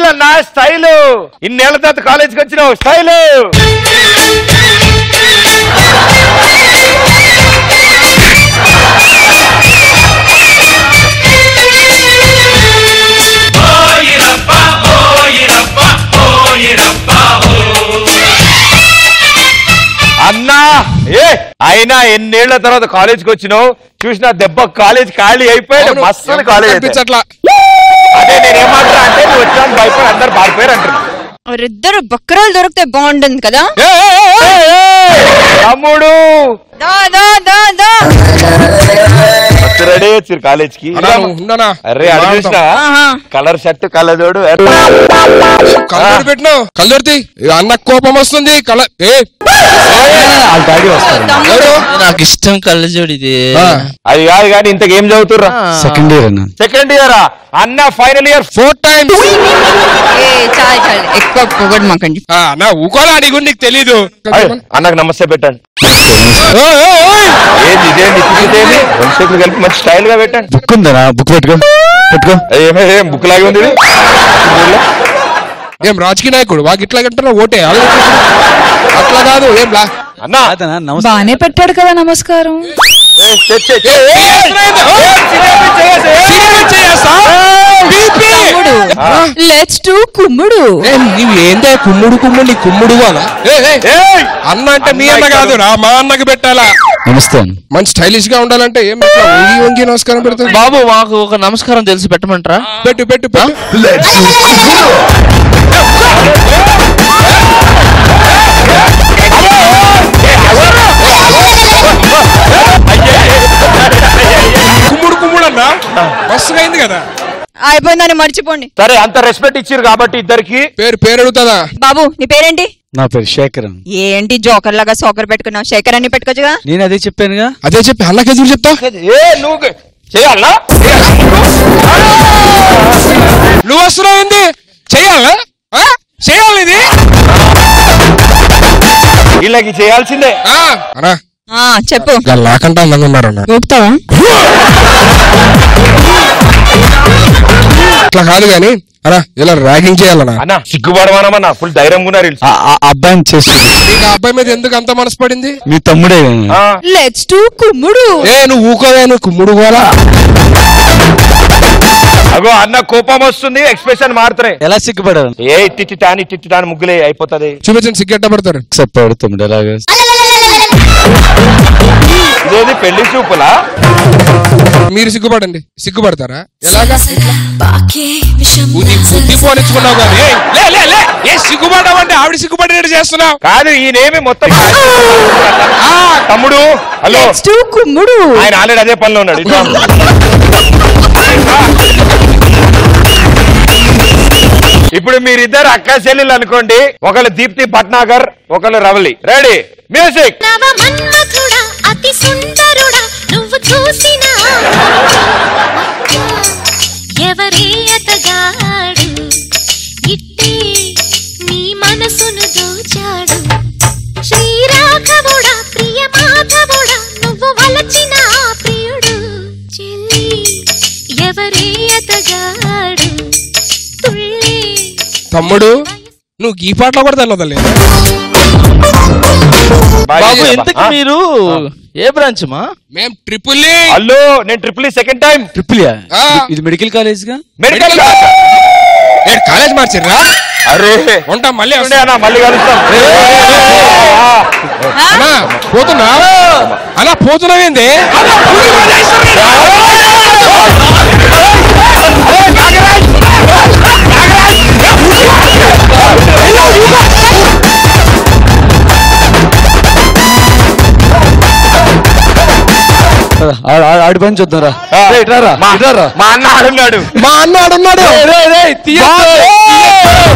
నా స్టైల్ ఇన్నేళ్ల తర్వాత కాలేజీకి వచ్చినావు స్టైల్ అన్నా ఏ అయినా ఎన్నేళ్ల తర్వాత కాలేజీకి వచ్చినావు చూసిన దెబ్బ కాలేజ్ ఖాళీ అయిపోయాడు అవును, మస్తు ఎవరు కాలేజ్ అయితే. కనిపించట్లా అదే నేను ఏమంటున్నా అంటే నువ్వు వచ్చాను భయపడి అందరు పారిపోయారు అంటున్నా వారిద్దరు బక్రాలు దొరికితే బాగుంటుంది కదా తమ్ముడు దా దా దా దా రెడీ వచ్చారు కాలేజ్ కి అన్నా, నువ్వు ఉన్నానా? అరే అది చూసిన ఆహా. కలర్ షర్ట్ కలజోడు కలర్ పెట్టినావు కలర్తి అన్న కోపం వస్తుంది కలర్ ఏ వాళ్ళ డాడీ వస్తారు ఎవరు? నాకు ఇష్టం కళ్ళజోడి ఇది ఆ, అది కాదు కానీ ఇంతకు ఏం చదువుతుర్రా సెకండ్ ఇయర్ అన్న సెకండ్ ఇయర్ అన్న ఫైనల్ ఇయర్ ఫోర్ టైమ్స్ ఏ చాలు చాలు ఎక్కువ పొగడు మాకండి నా ఊకోలా అడిగు నీకు తెలీదు అన్నకు నమస్తే పెట్టండి ఓయ్, ఓయ్, ఓయ్. ఏంది ఇదేంది ఇదేంది రెండు చేతులు కలిపి మంచి స్టైల్ గా పెట్టండి బుక్ ఉందా బుక్ పెట్టుకో పెట్టుకో ఏమే ఏం బుక్ లాగే ఉంది ఇది? ఏం రాజకీయ నాయకుడు వాకి ఇట్లా కట్టారా ఓటే అలా అట్లా కాదు ఏం లా అన్న అదనా నమస్తే బానే పెట్టాడు కదా నమస్కారం ఏ, తె- తె- తె- ఏ, కుమ్ముడు లెట్స్ డు కుమ్ముడు నీవు ఏందే కుమ్ముడు కుమ్ముడు నీ కుమ్ముడు అలా ఏయ్! అన్న అంటే మీ అన్న కాదు రా మా అన్నకి పెట్టాలా నమస్తే అన్న మంచి స్టైలిష్ గా ఉండాలంటే ఏం పెట్టాలా? వంగి వంగి నమస్కారం పెడుతుంది బాబు మాకు ఒక నమస్కారం తెలిసి పెట్టమంటారా పెట్టు పెట్టు పెట్టు కుమ్ముడు కుమ్ముడు అన్న మస్తుగా అయింది కదా అయిపోయిందని మర్చిపోండి సరే అంత రెస్పెక్ట్ ఇచ్చారు కాబట్టి ఇద్దరికి పేరు పేరు అడుగుతుందా బాబు నీ పేరేంటి నా పేరు శేఖర్ అన్న ఏంటి జోకర్ లాగా సోకర్ పెట్టుకున్నావు శేఖర్ అని పెట్టుకోవచ్చుగా నేను అదే చెప్పానుగా అదే చెప్పి అన్నకి ఎదురు చెప్తా ఏ నువ్వు చేయాలా నువ్వు వస్తున్నావు ఏంది చెయ్యాలా ఆ? చెయ్యాలి ఇది వీళ్ళకి చేయాల్సిందే ఆ, అన్నా ఆ చెప్పు వాళ్ళు నాకంటే అందంగా ఉన్నారు అన్న ఊపుతావా అట్లా కాదు కానీ అన్నా ఇలా ర్యాగింగ్ చేయాలన్నా అన్న సిగ్గుపడమనమన్నా ఫుల్ ధైర్యంగా ఉన్నారు వీళ్ళు. ఆ ఆ అబ్బాయిని చేస్తుంది నీకు ఆ అబ్బాయి మీద ఎందుకు అంత మనసు పడింది మీ తమ్ముడే కదా. ఆ, లెట్స్ డు కుమ్ముడు ఏ నువ్వు ఊకోవే నువ్వు కుమ్ముడు పోలా అగో అన్న కోపం వస్తుంది ఎక్స్ప్రెషన్ మారుతున్నాయి ఎలా సిగ్గుపడారు ఏ ఇట్టి తాని ఇట్టి తాని ముగ్గులే అయిపోతది చూపించండి సిగ్గెట్ట పడతారు చెప్పాడు తమ్ముడు ఎలాగా ఇదేది పెళ్లి చూపులా మీరు సిగ్గుపడండి సిగ్గుపడతారా ఎలాగా బుద్ధి బుద్ధి పోనిచ్చుకున్నావు కానీ ఏయ్, లే లే లే ఏ సిగ్గుపడ్డావంటే ఆవిడ సిగ్గుపడినట్టు చేస్తున్నావు కాదు ఈయనేమి మొత్తం ఆ, తమ్ముడు హలో లెట్స్ డు కుమ్ముడు ఆయన ఆల్రెడీ అదే పనిలో ఉన్నాడు ఇట్లా. ఇప్పుడు మీరిద్దరు అక్క చెల్లెలు అనుకోండి ఒకళ్ళు దీప్తి భట్నాగర్ ఒకళ్ళు రవలి రెడీ మ్యూజిక్ నవ మన్మథుడా అతి సుందరుడా నువ్వు చూసిన ఎవరే అతగాడు ఇట్టే నీ మనసును దోచాడు శ్రీరాఘవుడా ప్రియ మాధవుడా నువ్వు వలచిన ఆ ప్రియుడు చెల్లి ఎవరే అతగాడు తుళ్ళే తమ్ముడు నువ్వు ఈ పాటలో కూడా తెల్లదలే బాబు ఇంతకు మీరు ఏ బ్రాంచ్ మా మేం ట్రిపుల్ హలో నేను ట్రిపుల్ సెకండ్ టైం ట్రిపుల్ ఆ. ఇది మెడికల్ కాలేజ్ గా మెడికల్ ఏడు కాలేజ్ మార్చిర్రా అరే ఉంటాం మళ్ళీ ఉండే వస్తా. అన్న మళ్ళీ కలుస్తాం అన్నా పోతున్నా అలా పోతున్నావేంది పద, ఆ- ఆ- ఆడి పని చూద్దాం రా ఆ. రేయ్, ఇట్రా రా, మా ఇట్రా రా. మా అన్న ఆడున్నాడు మా అన్న ఆడున్నాడు రేయ్, రేయ్, తీయొద్దు.